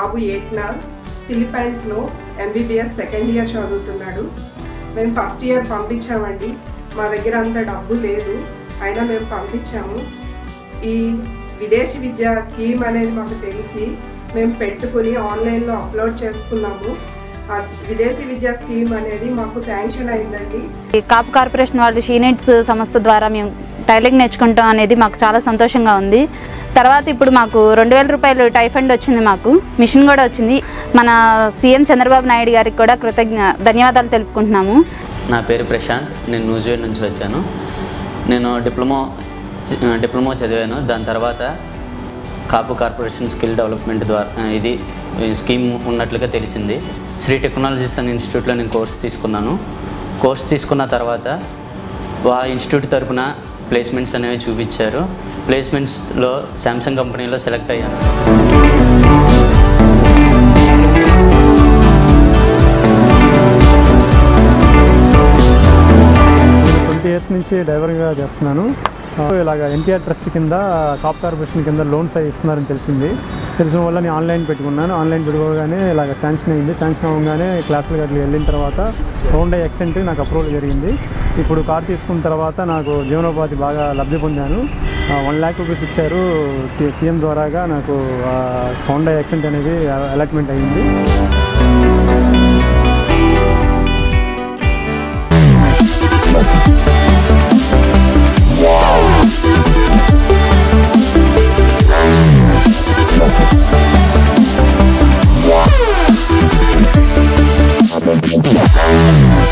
బాబు ఏక్నాథ్ ఫిలిప్పైన్స్లో MBBS second year చదువుతున్నాడు మేము ఫస్ట్ ఇయర్ పంపించామండి మా దగ్గర అంత డబ్బు లేదు అయినా మేము పంపించాము ఈ విదేశీ విద్యా స్కీమ్ అనేది మాకు తెలిసి మేము పెట్టుకుని ఆన్లైన్లో అప్లోడ్ చేసుకున్నాము ఆ విదేశీ విద్యా స్కీమ్ అనేది మాకు శాంక్షన్ అయిందండి ఈ కాపు కార్పొరేషన్ వాళ్ళు షీనెట్స్ సంస్థ ద్వారా మేము టైలింగ్ నేర్చుకుంటాం అనేది మాకు చాలా సంతోషంగా ఉంది తర్వాత ఇప్పుడు మాకు రెండు వేల రూపాయలు టైఫండ్ వచ్చింది మాకు మిషన్ కూడా వచ్చింది మన సీఎం చంద్రబాబు నాయుడు గారికి కూడా కృతజ్ఞ ధన్యవాదాలు తెలుపుకుంటున్నాము నా పేరు ప్రశాంత్ నేను న్యూజిలాండ్ నుంచి వచ్చాను నేను డిప్లొమా చ- డిప్లొమా చదివాను దాని తర్వాత కాపు కార్పొరేషన్ స్కిల్ డెవలప్మెంట్ ద్వారా ఇది ఈ స్కీమ్ ఉన్నట్లుగా తెలిసింది శ్రీ టెక్నాలజీస్ అనే ఇన్స్టిట్యూట్లో నేను కోర్స్ తీసుకున్నాను కోర్స్ తీసుకున్న తర్వాత ఆ ఇన్స్టిట్యూట్ తరపున ప్లేస్మెంట్స్ అనేవి చూపించారు ప్లేస్మెంట్స్లో శాంసంగ్ కంపెనీలో సెలెక్ట్ అయ్యాను నేను ట్వంటీ ఇయర్స్ నుంచి డ్రైవర్గా చేస్తున్నాను ఆ, ఇలాగ ఎన్టీఆర్ ట్రస్ట్ కింద కాప్ కార్పొరేషన్ కింద లోన్స్ అవి ఇస్తున్నారని తెలిసింది తెలిసిన వల్ల నేను ఆన్లైన్ పెట్టుకున్నాను ఆన్లైన్ పెట్టుకోగానే ఇలాగ శాంక్షన్ అయింది శాంక్షన్ అవ్వగానే క్లాసులు గట్ల వెళ్ళిన తర్వాత హోండా ఎక్సెంట్ నాకు అప్రూవల్ జరిగింది ఇప్పుడు కార్ తీసుకున్న తర్వాత నాకు జీవనోపాధి బాగా లబ్ధి పొందాను వన్ ల్యాక్ రూపీస్ ఇచ్చారు సీఎం ద్వారాగా నాకు హోండా ఎక్సెంట్ అనేది అలాట్మెంట్ అయింది Wow.